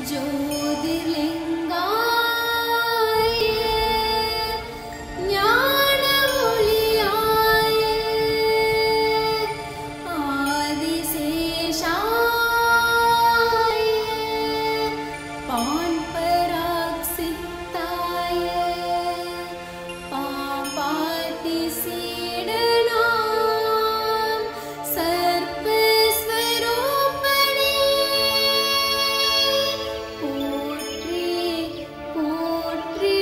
ஞான ஒளியாய ஆதிசேஷாய பான்பராக் சித்தாய பாபாதி சீடனாம் சர்வஸ்வரூபனே போற்றி போற்றி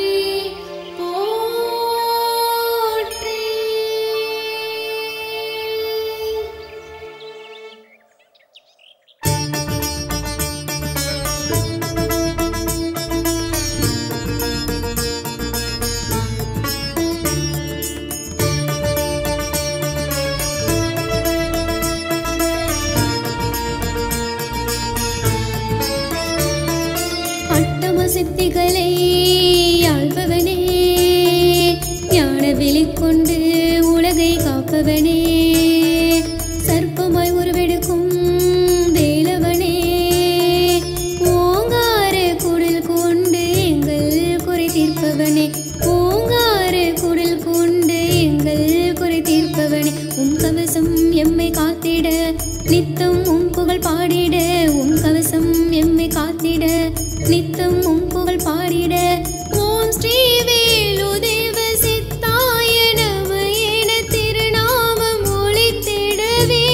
போற்றி அட்டம சித்திகளை ஆள்பவனே ஞான வெளிக்கொண்டு உலகை காப்பவனே சர்ப்பமாய் உருவெடுக்கும் வேலவனே ஓங்கார குடில் கொண்டு எங்கள் குறை தீர்ப்பவனே ஓங்கார குடில் கொண்டு எங்கள் குறை தீர்ப்பவனே உம் கவசம் எம்மை காத்திட நித்தம் உம் புகழ் பாடிட உம் கவசம் எம்மை காத்திட நித்தம் உம் புகழ் பாடிட ஓம் ஸ்ரீ வேலு தேவ சித்தாய நம என திருநாமம் ஒளித்திடவே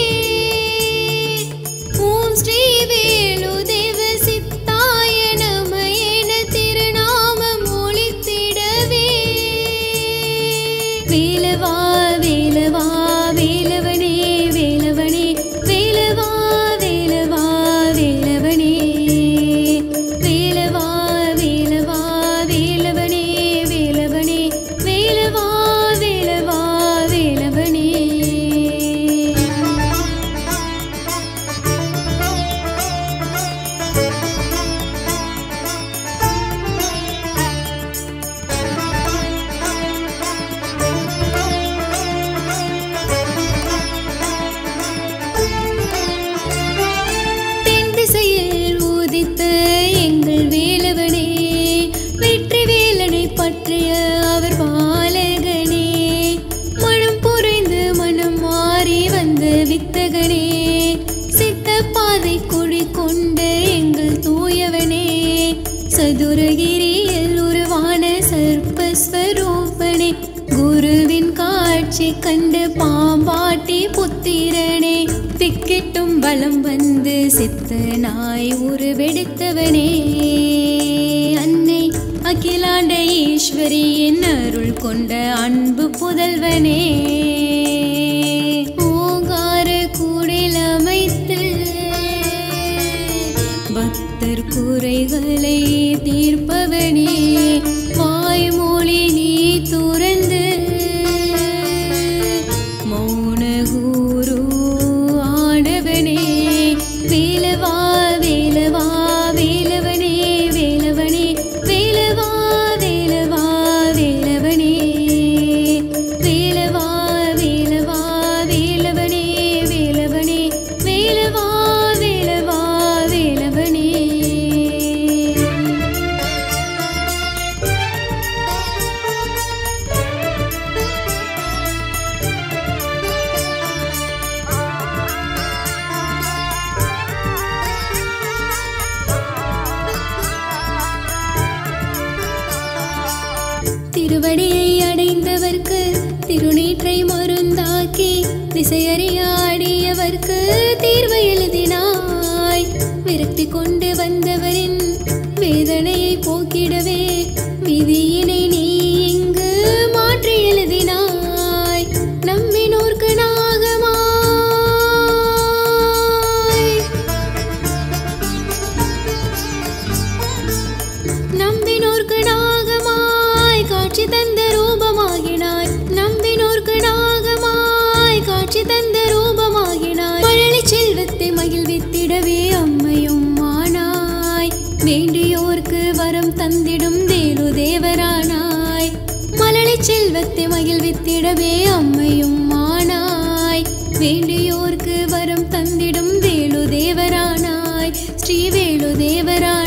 ஓம் ஸ்ரீ வேலு தேவ சித்தாய நம என திருநாமம் ஒளித்திடவே வேலவா வேலவா வேலவனே வேலவனே வேலவா வேலவா வேலவனே வேலவா வேலவா வேலவனே வேலவனே வேலவா வேலவா வேலவனே தென் திசையில் ஊதித்த எங்கள் வேலவனே வெற்றி வேலனை பற்றிய அவர் பாலகனே மனம் புரைந்து மனம் மாறி வந்த வித்தகனே சித்த பாதை குழி கொண்ட எங்கள் தூயவனே சதுரகிரியில் உருவான சர்ப்பஸ்வரூபனே குருவின் காட்சி கண்டு பாம்பாட்டி புத்திரனே திக்கிட்டும் வலம் வந்து சித்தனாய் உருவெடுத்தவனே அன்னை அகிலாண்ட ஈஸ்வரியின் அருள் கொண்ட அன்பு புதல்வனே ஓங்கார கூடில் அமைத்து பக்தர் குறைகளை தீர்ப்பவனே வாய்மொழி நீ துறந்து மௌன குரு ஆடவனே வேலவா வேலவா வேலவனே வேலவனே வேலவா வேலவா வேலவனே வேலவா வேலவா வேலவனே வேலவனே வேலவா வேலவா வேலவனே திருவடியை அடைந்தவர்க்கு திருநீற்றை மருந்தாக்கி திசையறியாடியவர்க்கு தீர்வு எழுதினாய் விரக்தி கொண்டு வந்தவரின் வேதனையை போக்கிடவே விதியினை நீ இங்கு மாற்றி எழுதினாய் நம்பினோர்க்கு நாகமாய் நம்பினோர்க்கு நாகமாய் காட்சி தந்த ரூபமாகினாய் நம்பினோர்க்கு நாகமாய் காட்சி தந்த ரூபமாகினாய் மழலை செல்வத்தை மகிழ்வித்திடவே அம்மையும் ஆனாய் வேண்டியோர்க்கு வரம் தந்திடும் தேரு தேவரானாய் மழலை செல்வத்தை மகிழ்வித்திடவே அம்மையும் ஆனாய் வேண்டியோர்க்கு வரம் தந்திடும் வேலு தேவரானாய் ஸ்ரீ வேலு தேவரானாய்